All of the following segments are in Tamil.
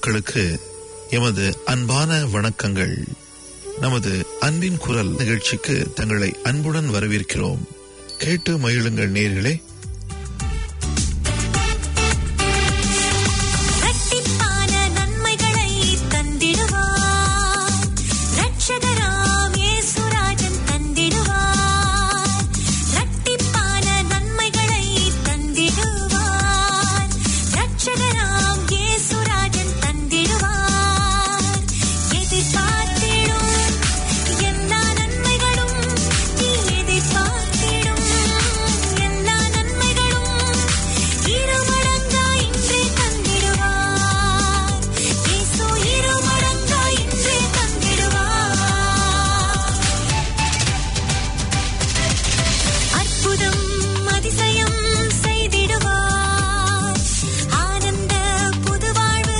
மக்களுக்கு எமது அன்பான வணக்கங்கள் நமது அன்பின் குரல் நிகழ்ச்சிக்கு தங்களை அன்புடன் வரவேற்கிறோம் கேட்டு மகிழுங்கள் நேர்களே இரட்டிப்பான நன்மைகளை தந்திடுவார் இரட்சகராம் இயேசுராஜன் தந்திடுவார் இரட்டிப்பான நன்மைகளை தந்திடுவார் இரட்சகராம் இயேசுராஜன் தந்திடுவார் எதிர்பார்த்திடும் எல்லா நன்மைகளும் நீ எதிர்பார்த்திடும் எல்லா நன்மைகளும் இருமடங்காய் இன்றே தந்திடுவார் இயேசு இருமடங்காய் இன்றே தந்திடுவார் அற்புதம் அதிசயம் செய்திடுவார் ஆனந்த புதுவாழ்வு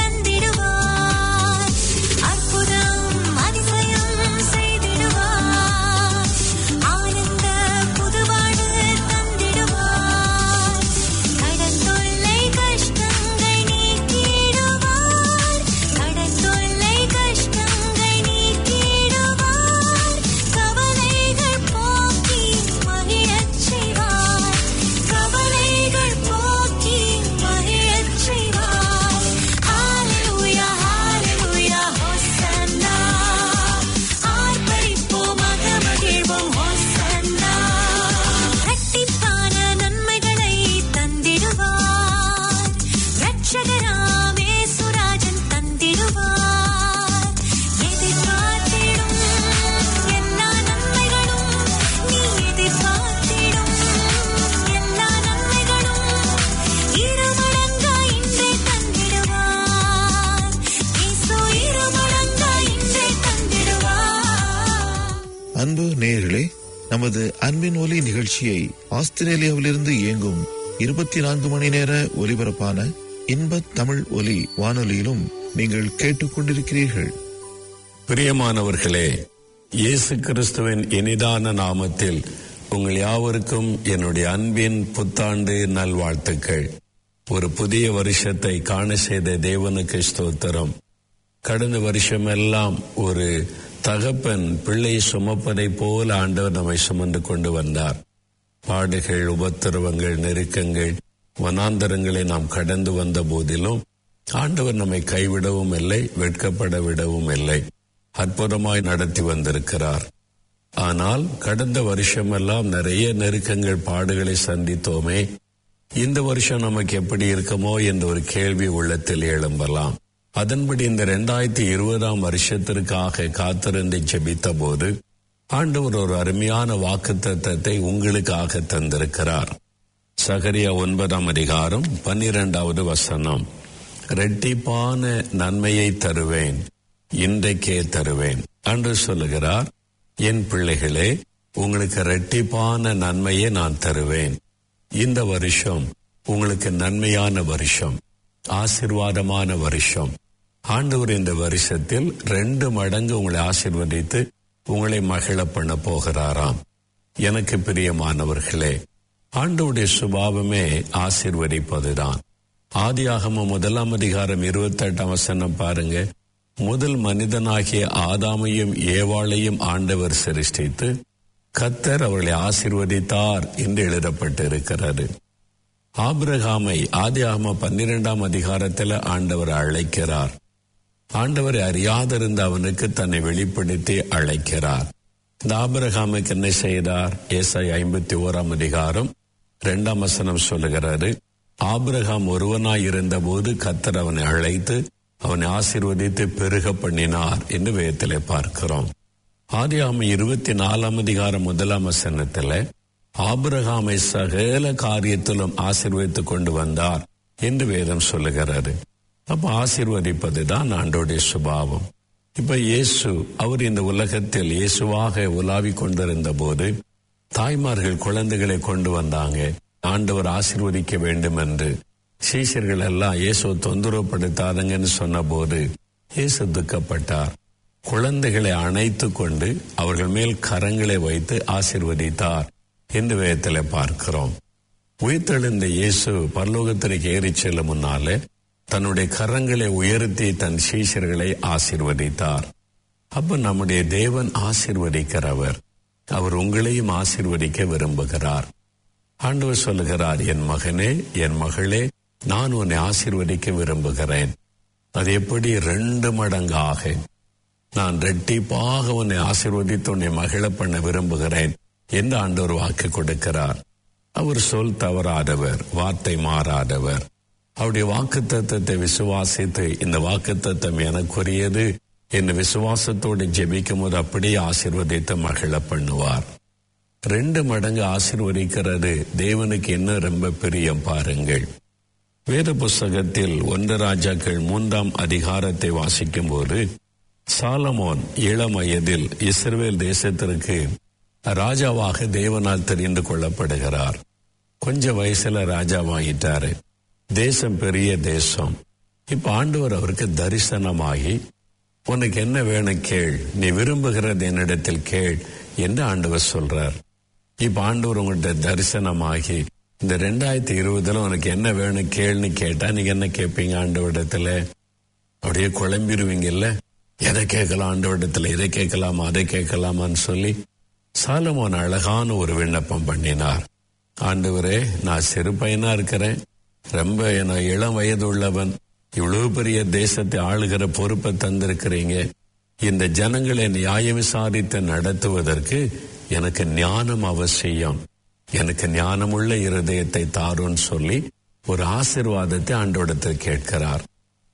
தந்திடுவார் அற்புதம் அதிசயம் செய்திடுவார் ஆனந்த புதுவாழ்வு தந்திடுவார் கடந்தொல்லை கஷ்டங்கள் நீக்கிடுவார் கடந்தொல்லை கஷ்டங்கள் நீக்கிடுவார் கவலைகள் போக்கி மகிழச் செய்வார் கவலைகள் போக்கி மகிழச் செய்வார் ஹalleluya ஹalleluya ஹோசன்னா ஆர்ப்பரிப்போம் மகிழ்வோம் ஹோசன்னா இரட்டிப்பான நன்மைகளை தந்திடுவார் இரட்சகராம் இயேசுராஜன் தந்திடுவார் எதிர்பார்த்திடும் எல்லா நன்மைகளும் நீ எதிர்பார்த்திடும் எல்லா நன்மைகளும் இருமடங்காய் இன்றே தந்திடுவார் இயேசு இருமடங்காய் இன்றே தந்திடுவார் அன்பு நேயர்களே நமது அன்பின் ஒலி நிகழ்ச்சியை ஆஸ்திரேலியாவிலிருந்து இயங்கும் இருபத்தி நான்கு மணி நேர ஒலிபரப்பான இன்ப தமிழ் ஒலி வானொலியிலும் நீங்கள் கேட்டுக்கொண்டிருக்கிறீர்கள் பிரியமானவர்களே இயேசு கிறிஸ்துவின் இனிதான நாமத்தில் உங்கள் யாவருக்கும் என்னுடைய அன்பின் புத்தாண்டு நல்வாழ்த்துக்கள் ஒரு புதிய வருஷத்தை காண செய்த தேவனுக்கு ஸ்தோத்திரம் கடந்த வருஷமெல்லாம் ஒரு தகப்பன் பிள்ளை சுமப்பதை போல ஆண்டவர் நம்மை சுமந்து கொண்டு வந்தார் பாடுகள் உபத்திரவங்கள் நெருக்கங்கள் வனாந்தரங்களை நாம் கடந்து வந்த போதிலும் ஆண்டவர் நம்மை கைவிடவும் இல்லை வெட்கப்பட விடவும் இல்லை அற்புதமாய் நடத்தி வந்திருக்கிறார் ஆனால் கடந்த வருஷமெல்லாம் நிறைய நெருக்கங்கள் பாடுகளை சந்தித்தோமே இந்த வருஷம் நமக்கு எப்படி இருக்குமோ என்ற ஒரு கேள்வி உள்ளத்தில் எழும்பலாம் அதன்படி இந்த இரண்டாயிரத்தி இருபதாம் வருஷத்திற்காக காத்திருந்து ஜெபித்த போது ஆண்டவர் ஒரு அருமையான வாக்கு தத்தத்தை உங்களுக்காக தந்திருக்கிறார் சகரியா ஒன்பதாம் அதிகாரம் பன்னிரெண்டாவது வசனம் ரெட்டிப்பான நன்மையை தருவேன் இன்றைக்கே தருவேன் என்று சொல்லுகிறார் என் பிள்ளைகளே உங்களுக்கு ரெட்டிப்பான நன்மையை நான் தருவேன் இந்த வருஷம் உங்களுக்கு நன்மையான வருஷம் ஆசிர்வாதமான வருஷம் ஆண்டவர் இந்த வருஷத்தில் ரெண்டு மடங்கு உங்களை ஆசிர்வதித்து உங்களை மகிழ பண்ண போகிறாராம் எனக்கு பிரியமானவர்களே ஆண்டவுடைய சுபாவமே ஆசிர்வதிப்பதுதான் ஆதியாகம முதலாம் அதிகாரம் இருபத்தெட்டாம் வசனம் பாருங்க முதல் மனிதனாகிய ஆதாமையும் ஏவாளையும் ஆண்டவர் சிருஷ்டித்து கத்தர் அவர்களை ஆசிர்வதித்தார் என்று எழுதப்பட்டிருக்கிறது ஆபிரகாமை ஆதியாகம பன்னிரெண்டாம் அதிகாரத்தில் ஆண்டவர் அழைக்கிறார் ஆண்டவரை அறியாதிருந்த அவனுக்கு தன்னை வெளிப்படுத்தி அழைக்கிறார் இந்த ஆபிரகாமுக்கு என்ன செய்தார் ஏசாய் ஐம்பத்தி ஓராம் அதிகாரம் இரண்டாம் வசனம் சொல்லுகிறாரு ஆபிரகாம் ஒருவனாய் இருந்தபோது கத்தர் அவனை அழைத்து அவனை ஆசீர்வதித்து பெருக பண்ணினார் என்று வேதத்திலே பார்க்கிறோம் ஆதியாம இருபத்தி நாலாம் அதிகாரம் முதலாம் வசனத்துல ஆபிரகாமை சகல காரியத்திலும் ஆசீர்வதித்துக் கொண்டு வந்தார் என்று வேதம் சொல்லுகிறாரு அப்ப ஆசீர்வதிப்பது தான் ஆண்டோடைய சுபாவம் இப்ப இயேசு அவர் இந்த உலகத்தில் இயேசுவாக உலாவிக் கொண்டிருந்த போது தாய்மார்கள் குழந்தைகளை கொண்டு வந்தாங்க ஆண்டவர் ஆசீர்வதிக்க வேண்டும் என்று சீஷர்கள் எல்லாம் இயேசு தொந்தரவுப்படுத்தாதங்கன்னு சொன்னபோது இயேசு துக்கப்பட்டார் குழந்தைகளை அணைத்து கொண்டு அவர்கள் மேல் கரங்களை வைத்து ஆசீர்வதித்தார் என்று வேதத்தில் பார்க்கிறோம் உயிர்த்தெழுந்த இயேசு பரலோகத்திற்கு ஏறிச் செல்லும் முன்னாலே தன்னுடைய கரங்களை உயர்த்தி தன் சீஷர்களை ஆசீர்வதித்தார் அப்ப நம்முடைய தேவன் ஆசீர்வதிக்கிறவர் அவர் உங்களையும் ஆசீர்வதிக்க விரும்புகிறார் ஆண்டவர் சொல்லுகிறார் என் மகனே என் மகளே நான் உன்னை ஆசீர்வதிக்க விரும்புகிறேன் அது எப்படி ரெண்டு மடங்காக நான் ரெட்டிப்பாக உன்னை ஆசீர்வதித்து உன்னை மகிழ பண்ண விரும்புகிறேன் என்று ஆண்டவர் வாக்கு கொடுக்கிறார் அவர் சொல் தவறாதவர் வார்த்தை மாறாதவர் அவருடைய வாக்கு தத்தத்தை விசுவாசித்து இந்த வாக்கு தத்தம் எனக்குரியது என் விசுவாசத்தோடு ஜெபிக்கும் போது அப்படியே ஆசீர்வதித்து மகிழ பண்ணுவார் ரெண்டு மடங்கு ஆசீர்வதிக்கிறது தேவனுக்கு என்ன ரொம்ப பிரியம் பாருங்கள் வேத புஸ்தகத்தில் ஒன்று ராஜாக்கள் மூன்றாம் அதிகாரத்தை வாசிக்கும் போது சாலமோன் இளம் வயதில் இஸ்ரவேல் தேசத்திற்கு ராஜாவாக தேவனால் தெரிந்து கொள்ளப்படுகிறார் கொஞ்ச வயசுல ராஜாவாகிட்டாரு தேசம் பெரிய தேசம் இப்ப ஆண்டவர் அவருக்கு தரிசனமாகி உனக்கு என்ன வேணும் கேள் நீ விரும்புகிறது என்னிடத்தில் கேள் என்று ஆண்டவர் சொல்றார் இப்ப ஆண்டவர் உங்கள்கிட்ட தரிசனமாகி இந்த ரெண்டாயிரத்தி இருபதுல உனக்கு என்ன வேணும் கேள்னு கேட்டா நீங்க என்ன கேட்பீங்க ஆண்டவரிடத்துல அப்படியே குழம்பிடுவீங்கல்ல எதை கேட்கலாம் ஆண்டவரிடத்துல இதை கேட்கலாமா அதை கேட்கலாமான்னு சொல்லி சாலமோன் அழகான ஒரு விண்ணப்பம் பண்ணினார் ஆண்டவரே நான் சிறு பையனா இருக்கிறேன் ரொம்ப நான் இளம் வயது உள்ளவன் இவ்வளவு பெரிய தேசத்தை ஆளுகிற பொறுப்பை தந்திருக்கிறீங்க இந்த ஜனங்களை நியாயம் விசாரித்து நடத்துவதற்கு எனக்கு ஞானம் அவசியம் எனக்கு ஞானமுள்ள இருதயத்தை தாருன்னு சொல்லி ஒரு ஆசிர்வாதத்தை ஆண்டோடத்தில் கேட்கிறார்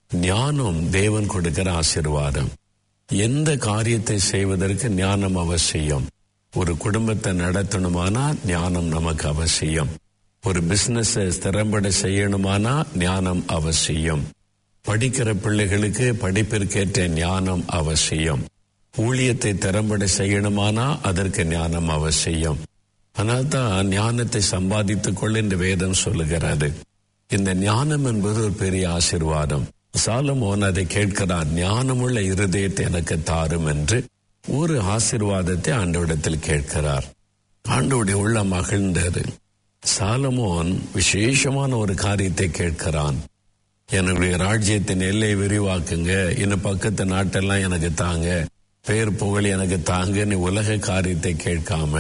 ஞானம் தேவன் கொடுக்கிற ஆசிர்வாதம் எந்த காரியத்தை செய்வதற்கு ஞானம் அவசியம் ஒரு குடும்பத்தை நடத்தணுமானா ஞானம் நமக்கு அவசியம் ஒரு பிசினஸ் திறம்பட செய்யணுமானா ஞானம் அவசியம் படிக்கிற பிள்ளைகளுக்கு படிப்பிற்கேற்ற ஞானம் அவசியம் ஊழியத்தை திறம்பட செய்யணுமானா அதற்கு ஞானம் அவசியம் ஆனால் தான் ஞானத்தை சம்பாதித்துக் கொள்ள இந்த வேதம் சொல்லுகிறது இந்த ஞானம் என்பது ஒரு பெரிய ஆசிர்வாதம் சாலமோன் அதை கேட்கிறார் ஞானமுள்ள இருதயத்தை எனக்கு தாரும் என்று ஒரு ஆசிர்வாதத்தை ஆண்டவிடத்தில் கேட்கிறார் ஆண்டோடைய உள்ள மகிழ்ந்தது சாலமோன் விசேஷமான ஒரு காரியத்தை கேட்கிறான் என்னுடைய ராஜ்யத்தின் எல்லை விரிவாக்குங்க இன்னும் பக்கத்து நாட்டெல்லாம் எனக்கு தாங்க பெயர் புகழ் எனக்கு தாங்க நீ உலக காரியத்தை கேட்காம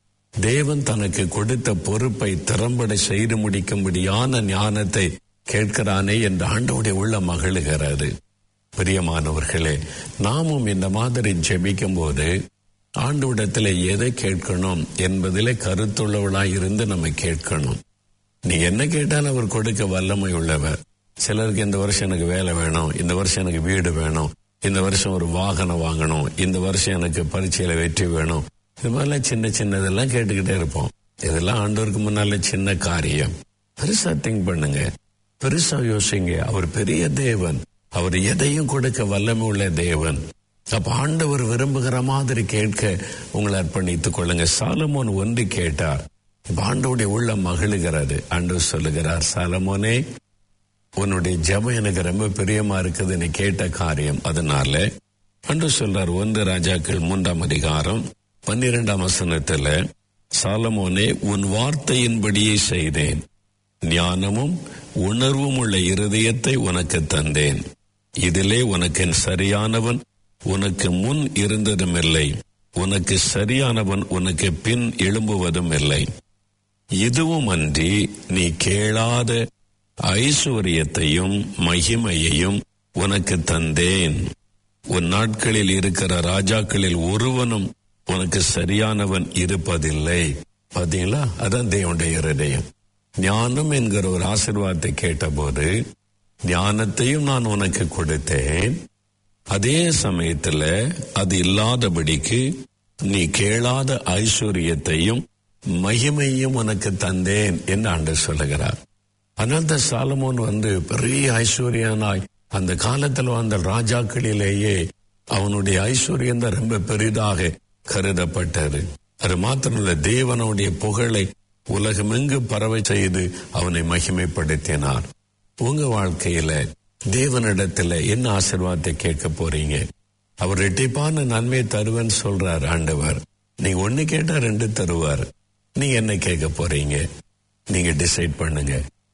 தேவன் தனக்கு கொடுத்த பொறுப்பை திறம்பட செய்து முடிக்கும்படியான ஞானத்தை கேட்கிறானே என்று ஆண்டோடைய உள்ள மகிழுகிறது பிரியமானவர்களே நாமும் இந்த மாதிரி ஜெபிக்கும் போது ஆண்டவிடத்தில் எதை கேட்கணும் என்பதிலே கருத்துள்ளவளாய் இருந்து நம்ம கேட்கணும் நீ என்ன கேட்டாலும் அவர் கொடுக்க வல்லமை உள்ளவர் சிலருக்கு இந்த வருஷம் எனக்கு வேலை வேணும் இந்த வருஷம் எனக்கு வீடு வேணும் இந்த வருஷம் ஒரு வாகனம் வாங்கணும் இந்த வருஷம் எனக்கு பரீட்சையில வெற்றி வேணும் இது மாதிரிலாம் சின்ன சின்னதெல்லாம் கேட்டுக்கிட்டே இருப்போம் இதெல்லாம் ஆண்டவருக்கு முன்னால சின்ன காரியம் பெருசா திங்க் பண்ணுங்க பெருசா யோசிங்க அவர் பெரிய தேவன் அவர் எதையும் கொடுக்க வல்லமை உள்ள தேவன் அப்ப ஆண்டவர் விரும்புகிற மாதிரி கேட்க உங்களை அர்ப்பணித்துக் கொள்ளுங்க சாலமோன் ஒன்று கேட்டார் இப்ப ஆண்டவுடைய உள்ள மகிழுகிறது ஆண்டவர் சொல்லுகிறார் சாலமோனே உன்னுடைய ஜெபம் எனக்கு ரொம்ப பிரியமா இருக்குது நீ கேட்ட காரியம் அதனால அன்று சொல்றார் ஒன்று ராஜாக்கள் மூன்றாம் அதிகாரம் பன்னிரெண்டாம் வசனத்துல சாலமோனே உன் வார்த்தையின்படியே செய்தேன் ஞானமும் உணர்வும் உள்ள இருதயத்தை உனக்கு தந்தேன் இதிலே உனக்கு சரியானவன் உனக்கு முன் இருந்ததும் இல்லை உனக்கு சரியானவன் உனக்கு பின் எழும்புவதும் இல்லை இதுவும் அன்றி நீ கேளாத ஐஸ்வர்யத்தையும் மகிமையையும் உனக்கு தந்தேன் உன் நாட்களில் இருக்கிற ராஜாக்களில் ஒருவனும் உனக்கு சரியானவன் இருப்பதில்லை பாத்தீங்களா அதான் தேவனுடைய இருதயம் ஞானம் என்கிற ஒரு ஆசிர்வாதத்தை கேட்டபோது ஞானத்தையும் நான் உனக்கு கொடுத்தேன் அதே சமயத்துல அது இல்லாதபடிக்கு நீ கேளாத ஐஸ்வர்யத்தையும் மகிமையும் உனக்கு தந்தேன் என்று ஆண்டு சொல்லுகிறார் அனந்த சாலமோன் வந்து பெரிய ஐஸ்வர்யனாய் அந்த காலத்தில் வந்த ராஜாக்களிலேயே அவனுடைய ஐஸ்வர்யம் தான் ரொம்ப பெரிதாக கருதப்பட்டது அது மாத்திரமல்ல தேவனுடைய புகழை உலகமெங்கு பரவ செய்து அவனை மகிமைப்படுத்தினார் உங்க வாழ்க்கையில தேவனிடத்துல என்ன ஆசிர்வாதத்தை கேட்க போறீங்க அவர் ரெட்டிப்பான நன்மை தருவேன்னு சொல்றார் ஆண்டவர் நீங்க ஒண்ணு கேட்டா ரெண்டு தருவார் நீங்க என்ன கேட்க போறீங்க நீங்க டிசைட் பண்ணுங்க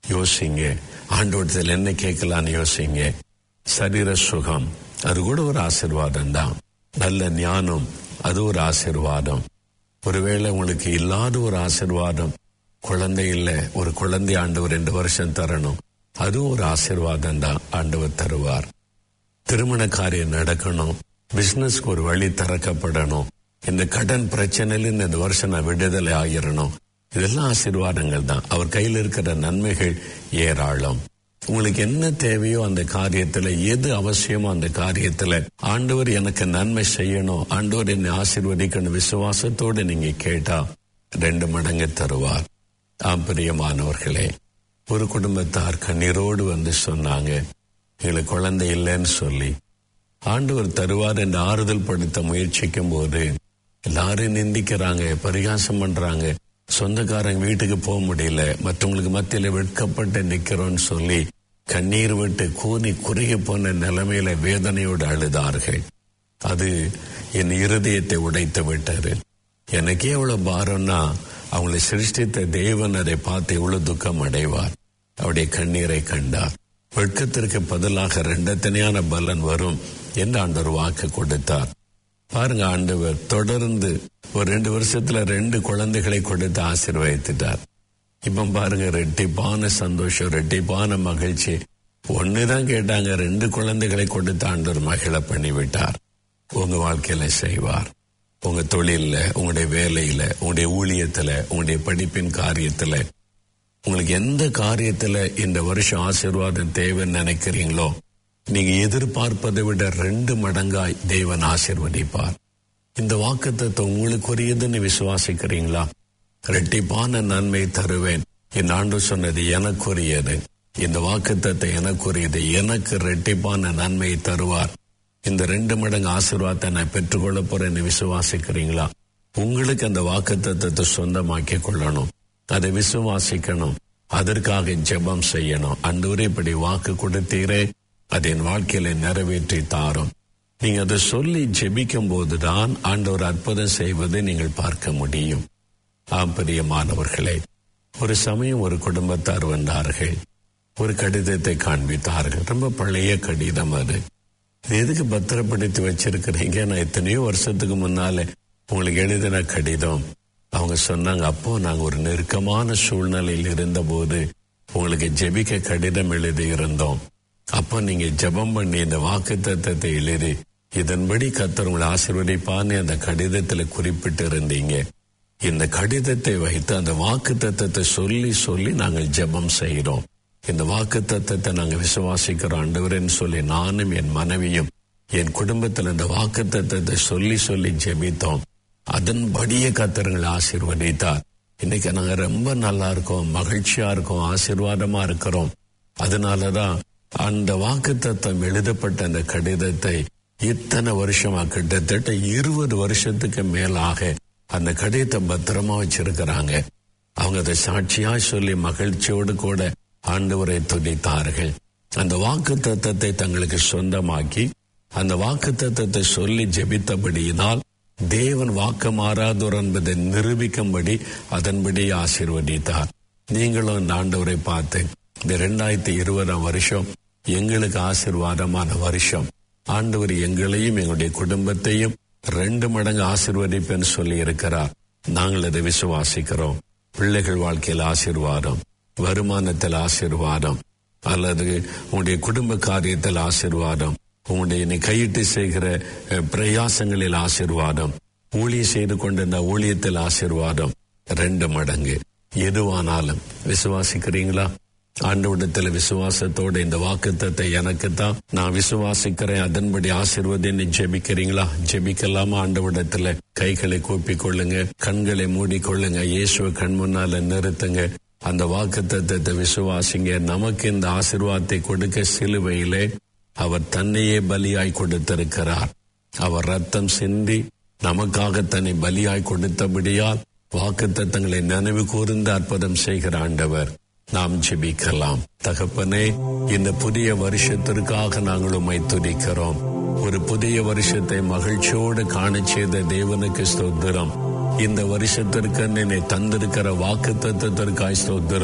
யோசிங்க ஆண்டவரத்தில் என்ன கேட்கலான்னு யோசிங்க சரீர சுகம் அது கூட ஒரு ஆசிர்வாதம் தான் நல்ல ஞானம் அது ஒரு ஆசிர்வாதம் ஒருவேளை உங்களுக்கு இல்லாத ஒரு ஆசிர்வாதம் குழந்தை இல்லை ஒரு குழந்தை ஆண்டவர் ரெண்டு வருஷம் தரணும் அதுவும் ஒரு ஆசிர்வாதம் தான் ஆண்டவர் தருவார் திருமண காரியம் நடக்கணும் பிசினஸ்க்கு ஒரு வழி திறக்கப்படணும் இந்த கடன் பிரச்சனையில இந்த வருஷம் நான் விடுதலை ஆகிரணும் இதெல்லாம் ஆசீர்வாதங்கள் தான் அவர் கையில் இருக்கிற நன்மைகள் ஏராளம் உங்களுக்கு என்ன தேவையோ அந்த காரியத்துல எது அவசியமோ அந்த காரியத்துல ஆண்டவர் எனக்கு நன்மை செய்யணும் ஆண்டவர் என்னை ஆசீர்வதிக்கணும் விசுவாசத்தோடு நீங்க கேட்டா ரெண்டு மடங்கு தருவார் ஆம் பிரியமானவர்களே ஒரு குடும்பத்தார் கண்ணீரோடு வந்து சொன்னாங்க எங்களுக்கு குழந்தை இல்லைன்னு சொல்லி ஆண்டவர் தருவார் என்று ஆறுதல் படுத்த முயற்சிக்கும் போது எல்லாரும் நிந்திக்கிறாங்க பரிகாசம் பண்றாங்க சொந்தக்காரங்க வீட்டுக்கு போக முடியல மற்றவங்களுக்கு மத்தியில வெட்கப்பட்டு நிக்கிறோம்னு சொல்லி கண்ணீர் விட்டு கூனி குறுகி போன நிலைமையில வேதனையோடு அழுதார்கள் அது என் இருதயத்தை உடைத்து விட்டாரு எனக்கே எவ்வளவு பாரம்னா அவங்களை சிருஷ்டித்த தேவன் அதை பார்த்து எவ்வளவு துக்கம் அடைவார் அவருடைய கண்ணீரை கண்டார் வெட்கத்திற்கு பதிலாக ரெண்டத்தனையான பலன் வரும் என்று ஆண்டவர் வாக்கு கொடுத்தார் பாருங்க ஆண்டவர் தொடர்ந்து ஒரு ரெண்டு வருஷத்துல ரெண்டு குழந்தைகளை கொடுத்து ஆசீர்வதித்துட்டார் இப்ப பாருங்க ரெட்டிப்பான சந்தோஷம் ரெட்டிப்பான மகிழ்ச்சி ஒண்ணுதான் கேட்டாங்க ரெண்டு குழந்தைகளை கொடுத்து ஆண்டவர் மகிழ பண்ணி விட்டார் உங்க வாழ்க்கையில செய்வார் உங்க தொழில்ல உங்களுடைய வேலையில உங்களுடைய ஊழியத்துல உங்களுடைய படிப்பின் காரியத்துல உங்களுக்கு எந்த காரியத்துல இந்த வருஷம் ஆசீர்வாதம் தேவைன்னு நினைக்கிறீங்களோ நீங்க எதிர்பார்ப்பதை விட ரெண்டு மடங்காய் தேவன் ஆசீர்வதிப்பார் இந்த வாக்குத்தத்தை உங்களுக்குரியதுன்னு விசுவாசிக்கிறீங்களா ரெட்டிப்பான நன்மை தருவேன் என் ஆண்டு சொன்னது எனக்குரியது இந்த வாக்குத்தத்தை எனக்குரியது எனக்கு ரெட்டிப்பான நன்மையை தருவார் இந்த ரெண்டு மடங்கு ஆசீர்வாதத்தை நான் பெற்றுக்கொள்ள போறேன்னு விசுவாசிக்கிறீங்களா உங்களுக்கு அந்த வாக்குத்தத்தத்தை சொந்தமாக்கி கொள்ளணும் அதை விசுவாசிக்கணும் அதற்காக ஜெபம் செய்யணும் அன்றுவரே இப்படி வாக்கு கொடுத்தீரே அது என் வாழ்க்கையில நிறைவேற்றி தாரும் நீங்க அதை சொல்லி ஜெபிக்கும் போதுதான் ஆண்டவர் அற்புதம் செய்வதை நீங்கள் பார்க்க முடியும் ஆம் பிரியமானவர்களே ஒரு சமயம் ஒரு குடும்பத்தார் வந்தார்கள் ஒரு கடிதத்தை காண்பித்தார்கள் ரொம்ப பழைய கடிதம் அது இது எதுக்கு பத்திரப்படுத்தி வச்சிருக்கிறீங்க நான் எத்தனையோ வருஷத்துக்கு முன்னால உங்களுக்கு எழுதின கடிதம் அவங்க சொன்னாங்க அப்போ நாங்க ஒரு நெருக்கமான சூழ்நிலையில் இருந்தபோது உங்களுக்கு ஜெபிக்க கடிதம் எழுதி இருந்தோம் அப்போ நீங்க ஜெபம் பண்ணி இந்த வாக்கு தத்தத்தை எழுதி இதன்படி கத்தர் உங்களை ஆசீர்வதிப்பான்னு அந்த கடிதத்துல குறிப்பிட்டு இருந்தீங்க இந்த கடிதத்தை வைத்து அந்த வாக்கு தத்தத்தை சொல்லி சொல்லி நாங்கள் ஜெபம் செய்கிறோம் இந்த வாக்கு தத்தத்தை நாங்கள் விசுவாசிக்கிறோம் ஆண்டவரேன்னு சொல்லி நானும் என் மனைவியும் என் குடும்பத்தில் இந்த வாக்கு தத்தத்தை சொல்லி சொல்லி ஜெபித்தோம் அதன்படியே கத்தருங்களை ஆசீர்வதித்தார் இன்னைக்கு நாங்க ரொம்ப நல்லா இருக்கோம் மகிழ்ச்சியா இருக்கோம் ஆசீர்வாதமா இருக்கிறோம் அதனாலதான் அந்த வாக்கு தத்தம் எழுதப்பட்ட அந்த கடிதத்தை இத்தனை வருஷமா கிட்டத்தட்ட இருபது வருஷத்துக்கு மேலாக அந்த கடிதத்தை பத்திரமா வச்சிருக்கிறாங்க அவங்க அதை சாட்சியா சொல்லி மகிழ்ச்சியோடு கூட ஆண்டவரை துதித்தார்கள் அந்த வாக்கு தத்தத்தை தங்களுக்கு சொந்தமாக்கி அந்த வாக்கு தத்தத்தை சொல்லி ஜெபித்தபடியினால் தேவன் வாக்கு மாறாதோர் என்பதை நிரூபிக்கும்படி அதன்படி ஆசீர்வதித்தார் நீங்களும் இந்த ஆண்டவரை பார்த்து இந்த இரண்டாயிரத்தி இருபதாம் வருஷம் எங்களுக்கு ஆசீர்வாதமான வருஷம் ஆண்டவர் எங்களையும் எங்களுடைய குடும்பத்தையும் ரெண்டு மடங்கு ஆசீர்வதிப்பேன்னு சொல்லி இருக்கிறார் நாங்கள் அதை விசுவாசிக்கிறோம் பிள்ளைகள் வாழ்க்கையில் ஆசீர்வாதம் வருமானத்தில் ஆசீர்வாதம் அல்லது உங்களுடைய குடும்ப காரியத்தில் ஆசீர்வாதம் உங்களுடைய நீ கையிட்டு செய்கிற அஹ், பிரயாசங்களில் ஆசீர்வாதம் ஊழியம் செய்து கொண்டிருந்த ஊழியத்தில் ஆசீர்வாதம் ரெண்டு மடங்கு எதுவானாலும் விசுவாசிக்கிறீங்களா ஆண்டவிடத்துல விசுவாசத்தோட இந்த வாக்குத்தத்தை எனக்கு தான் நான் விசுவாசிக்கிறேன் அதன்படி ஆசீர்வதின்னு ஜெபிக்கிறீங்களா ஜெபிக்கலாமா ஆண்டவிடத்துல கைகளை கூப்பிக் கொள்ளுங்க கண்களை மூடிக்கொள்ளுங்க இயேசுவை கண் முன்னால நிறுத்துங்க அந்த வாக்குத்தத்தத்தை விசுவாசிங்க நமக்கு இந்த ஆசீர்வாதத்தை கொடுக்க சிலுவையிலே அவர் தன்னையே பலியாய் கொடுத்திருக்கிறார் அவர் ரத்தம் சிந்தி நமக்காக தன்னை பலியாய் கொடுத்தபடியால் வாக்குத்தத்தங்களை நினைவு கூர்ந்து அற்புதம் செய்கிற ஆண்டவர் நாம் ஜெபிக்கலாம் தகப்பனே இந்த புதிய வருஷத்திற்காக நாங்கள் உம்மை துதிக்கிறோம் ஒரு புதிய வருஷத்தை மகிழ்ச்சியோடு காணச் செய்த தேவனுக்கு ஸ்தோத்திரம் இந்த வருஷத்திற்கு என்னை தந்திருக்கிற வாக்கு தத்துவத்திற்காய் ஸ்தோத்திரம்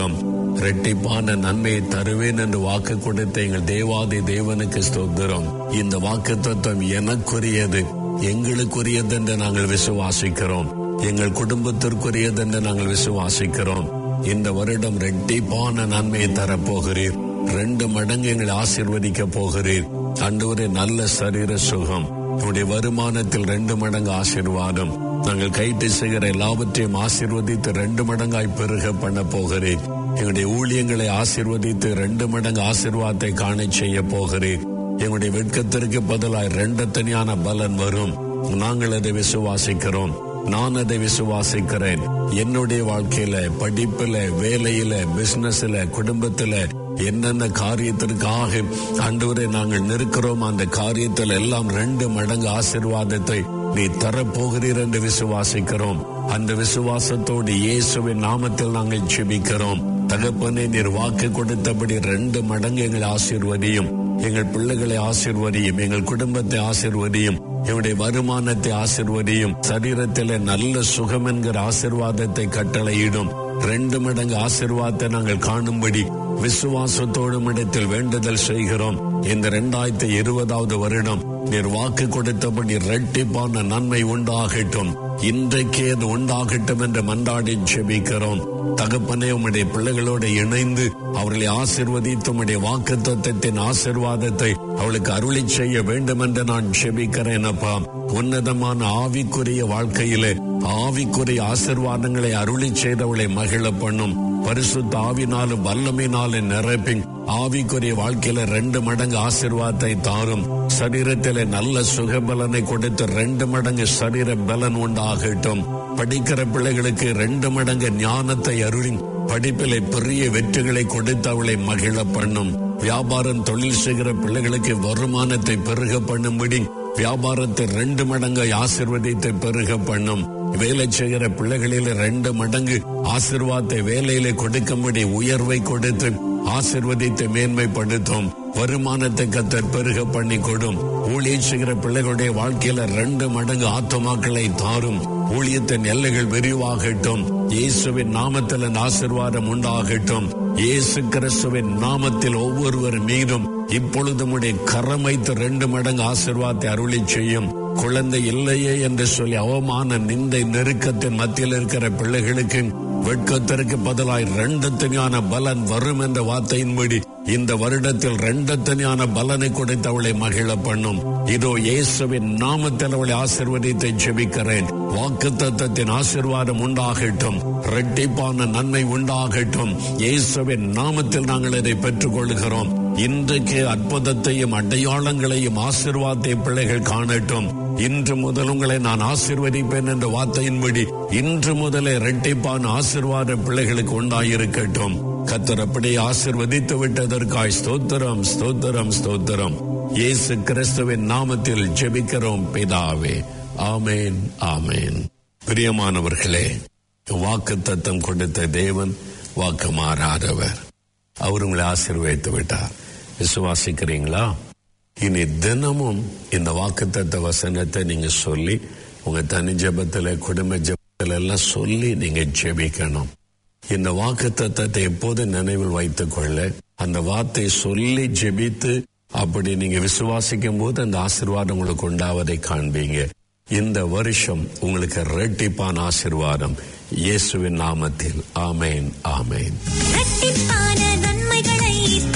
இரட்டிப்பான நன்மையை தருவேன் என்று வாக்கு கொடுத்த எங்கள் தேவாதி தேவனுக்கு ஸ்தோத்திரம் இந்த வாக்கு தத்துவம் எனக்குரியது எங்களுக்குரியது என்று நாங்கள் விசுவாசிக்கிறோம் எங்கள் குடும்பத்திற்குரியது என்று நாங்கள் விசுவாசிக்கிறோம் இந்த வருடம் ரெட்டிப்பான நன்மையை தரப்போகிறீர் ரெண்டு மடங்கு எங்களை ஆசீர்வதிக்க போகிறீர் அன்று நல்ல சரீர சுகம் உடைய வருமானத்தில் ரெண்டு மடங்கு ஆசீர்வாதம் நாங்கள் கைட்டு செய்கிற எல்லாவற்றையும் ஆசீர்வதித்து ரெண்டு மடங்காய் பெருக பண்ண போகிறேன் எங்களுடைய ஊழியங்களை ஆசீர்வதித்து ரெண்டு மடங்கு ஆசீர்வாதத்தை காண செய்ய போகிறேன் எங்களுடைய வெட்கத்திற்கு பதிலாய் ரெண்டு தனியான பலன் வரும் நாங்கள் அதை விசுவாசிக்கிறோம் நான் அதை விசுவாசிக்கிறேன் என்னுடைய வாழ்க்கையில படிப்புல வேலையில பிசினஸ்ல குடும்பத்துல என்னென்ன காரியத்திற்காக ஆண்டவரை நாங்கள் நிற்கிறோம் அந்த காரியத்தில் எல்லாம் ரெண்டு மடங்கு ஆசீர்வாதத்தை நீ தரப்போகிறீர் என்று விசுவாசிக்கிறோம் அந்த விசுவாசத்தோடு இயேசுவின் நாமத்தில் நாங்கள் செபிக்கிறோம் தகப்பனே நீர் வாக்கு கொடுத்தபடி ரெண்டு மடங்கு எங்களை ஆசீர்வதியும் எங்கள் பிள்ளைகளை ஆசீர்வதியும் எங்கள் குடும்பத்தை ஆசீர்வதியும் எங்களுடைய வருமானத்தை ஆசிர்வதியும் சரீரத்திலே நல்ல சுகம் என்கிற ஆசிர்வாதத்தை கட்டளையிடும் ரெண்டு மடங்கு ஆசிர்வாதத்தை நாங்கள் காணும்படி விசுவாசத்தோடும் இடத்தில் வேண்டுதல் செய்கிறோம் இந்த இரண்டாயிரத்தி இருபதாவது வருடம் நீர் வாக்கு கொடுத்தபடி இரட்டிப்பான நன்மை உண்டாகட்டும் இன்றைக்கே அது உண்டாகட்டும் என்று மன்றாடி ஜெபிக்கிறோம் தகப்பனே உம்முடைய பிள்ளைகளோடு இணைந்து அவர்களை ஆசிர்வதித்து உம்முடைய வாக்கு தத்துவத்தின் ஆசிர்வாதத்தை அவளுக்கு அருளி செய்ய வேண்டும் என்று நான் ஜெபிக்கிறேன் அப்பா உன்னதமான ஆவிக்குரிய வாழ்க்கையிலே ஆவிக்குரிய ஆசிர்வாதங்களை அருளி செய்தவளை மகிழ பண்ணும் பரிசுத்த ஆவினாலும் வல்லமையினாலும் நிரப்பி ஆவிக்குரிய வாழ்க்கையில ரெண்டு மடங்கு ஆசிர்வாதத்தை தாரும் சரீரத்திலே நல்ல சுகபலனை கொடுத்து ரெண்டு மடங்கு சரீர பலன் உண்டாகட்டும் படிக்கிற பிள்ளைகளுக்கு ரெண்டு மடங்கு ஞானத்தை அருளி படிப்பிலே பெரிய வெற்றிகளை கொடுத்து அவளை மகிழ பண்ணும் வியாபாரம் தொழில் செய்கிற பிள்ளைகளுக்கு வருமானத்தை பெருக பண்ணும்படி வியாபாரத்தை ரெண்டு மடங்கு ஆசிர்வதித்து பெருக பண்ணும் வேலை செய்கிற பிள்ளைகளில் ரெண்டு மடங்கு ஆசிர்வாதத்தை வேலையில கொடுக்கும்படி உயர்வை கொடுத்து ஆசிர்வதித்து மேன்மைப்படுத்தும் வருமானத்தை கத்தர் பெருக பண்ணி கொடும் ஊழியம் செய்கிற பிள்ளைகளுடைய வாழ்க்கையில ரெண்டு மடங்கு ஆத்மாக்களை தாரும் ஊழியத்தின் எல்லைகள் விரிவாகட்டும் இயேசுவின் நாமத்தில் அந்த ஆசிர்வாதம் உண்டாகட்டும் இயேசு கிறிஸ்துவின் நாமத்தில் ஒவ்வொருவர் மீதும் இப்பொழுது உடைய கரம் வைத்து ரெண்டு மடங்கு ஆசிர்வாதத்தை அருளி செய்யும் குழந்தை இல்லையே என்று சொல்லி அவமான நிந்தை நெருக்கத்தின் மத்தியில் இருக்கிற பிள்ளைகளுக்கு வெட்கத்திற்கு பதிலாய் ரெண்டு தனியான பலன் வரும் என்ற வார்த்தையின்படி இந்த வருடத்தில் ரெண்டு தனியான பலனை கொடுத்து அவளை மகிழ பண்ணும் இதோ இயேசுவின் நாமத்தில் அவளை ஆசிர்வதித்தை ஜெபிக்கிறேன் வாக்கு தத்தத்தின் ஆசிர்வாதம் உண்டாகட்டும் இரட்டிப்பான நன்மை உண்டாகட்டும் இயேசுவின் நாமத்தில் நாங்கள் இதை பெற்றுக் கொள்கிறோம் இன்றைக்கு அற்புதத்தையும் அடையாளங்களையும் ஆசிர்வாதத்தை பிள்ளைகள் காணட்டும் இன்று முதல் உங்களை நான் ஆசிர்வதிப்பேன் என்ற வார்த்தையின்படி இன்று முதலே இரட்டிப்பான ஆசிர்வாத பிள்ளைகளுக்கு உண்டாயிருக்கட்டும் கத்தர் அப்படி ஆசிர்வதித்து விட்டதற்காய் ஸ்தோத்திரம் ஸ்தோத்திரம் ஸ்தோத்திரம் இயேசு கிறிஸ்துவின் நாமத்தில் ஜெபிக்கிறோம் பிதாவே ஆமேன் ஆமேன் பிரியமானவர்களே வாக்கு தத்தம் கொடுத்த தேவன் வாக்கு மாறாதவர் அவர் உங்களை ஆசீர்வதித்து விட்டார் விசுவாசிக்கிறீங்களா இனி தினமும் இந்த வாக்குத்தத்த வசனத்தை நீங்க சொல்லி உங்க தனி ஜெபத்துல குடும்ப ஜெபத்துல எல்லாம் சொல்லி நீங்க ஜெபிக்கணும் இந்த வாக்கு தத்தத்தை எப்போது நினைவில் வைத்துக் கொள்ள அந்த வார்த்தை சொல்லி ஜெபித்து அப்படி நீங்க விசுவாசிக்கும் போது அந்த ஆசீர்வாதம் உங்களுக்கு உண்டாவதை காண்பீங்க இந்த வருஷம் உங்களுக்கு ரெட்டிப்பான ஆசீர்வாதம் இயேசுவின் நாமத்தில் ஆமேன் ஆமேன் இரட்டிப்பான நன்மைகளை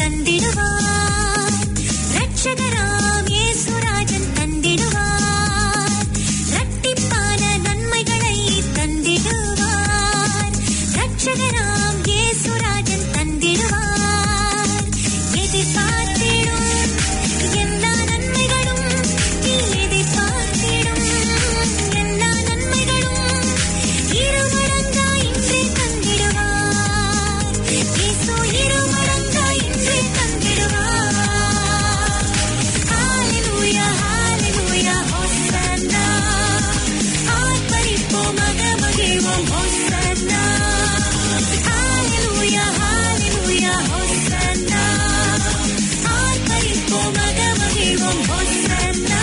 தந்திடுவார் இரட்சகராம் இயேசுராஜன் தந்திடுவார் இரட்டிப்பான நன்மைகளை தந்திடுவார் இரட்சகராம் இயேசுராஜன் தந்திடுவார் எதிர்பார்த்திடும் எல்லா நன்மைகளும் நீ எதிர்பார்த்திடும் எல்லா நன்மைகளும் இருமடங்காய் இன்றே தந்திடுவார் இயேசு இருமடங்காய் இன்றே தந்திடுவார் ஹalleluya ஹalleluya ஹோசன்னா ஆர்ப்பரிப்போம் மகமகிழ்வோம் ஹோசன்னா ஹalleluya ஹalleluya ஹோசன்னா ஆர்ப்பரிப்போம் மகமகிழ்வோம் ஹோசன்னா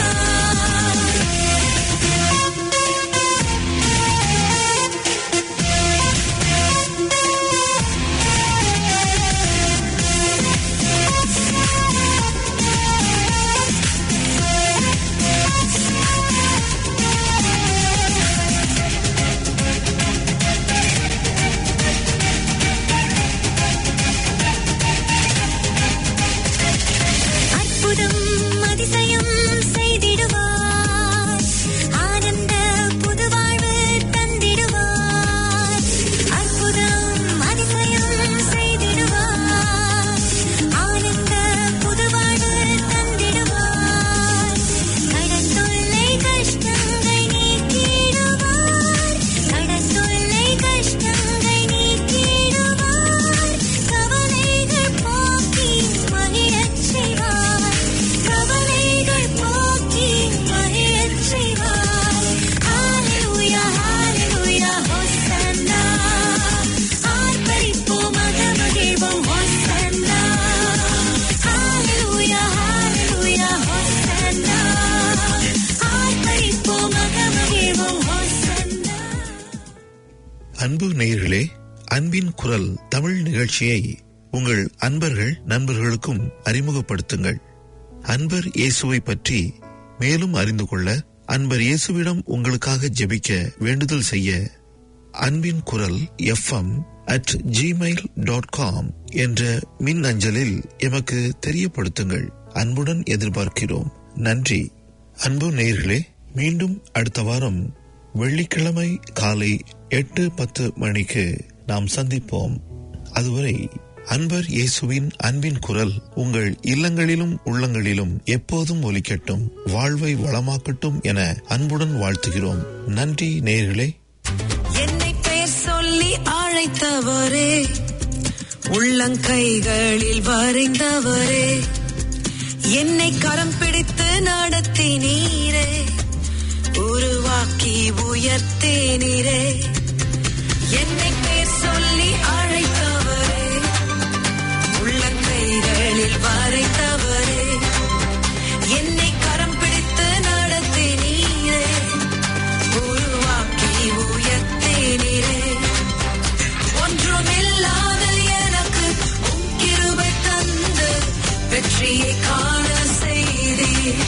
அன்பு நேயர்களே அன்பின் குரல் தமிழ் நிகழ்ச்சியை உங்கள் அன்பர்கள் நண்பர்களுக்கும் அறிமுகப்படுத்துங்கள் அன்பர் இயேசுவை பற்றி மேலும் அறிந்து கொள்ள அன்பர் இயேசுவிடம் உங்களுக்காக ஜெபிக்க வேண்டுதல் செய்ய அன்பின் குரல் FM at Gmail dot com என்ற மின் அஞ்சலில் எமக்கு தெரியப்படுத்துங்கள் அன்புடன் எதிர்பார்க்கிறோம் நன்றி அன்பு நேயர்களே மீண்டும் அடுத்த வாரம் வெள்ளிக்கிழமை காலை எட்டு பத்து மணிக்கு நாம் சந்திப்போம் அதுவரை அன்பர் இயேசுவின் அன்பின் குரல் உங்கள் இல்லங்களிலும் உள்ளங்களிலும் எப்போதும் ஒலிக்கட்டும் வாழ்வை வளமாக்கட்டும் என அன்புடன் வாழ்த்துகிறோம் நன்றி நேயர்களே என்னை பெயர் சொல்லி அழைத்தவரே உள்ளங்கைகளில் வரைந்தவரே என்னை கரம் பிடித்து நடத்தினீரே உருவாக்கி உயர்த்தேனீரே என்னை பெயர் சொல்லி அழைத்தவரே உள்ளங்கைகளில் வரைந்தவரே என்னை கரம் பிடித்து நடத்தினீரே உருவாக்கி உயர்த்தேனீரே ஒன்றுமில்லாத எனக்கு உம் கிருபை தந்து வெற்றியை காண செய்தீர்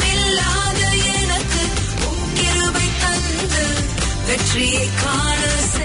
ஒன்றுமில்லாத எனக்கு உம் கிருபை தந்து வெற்றியை காண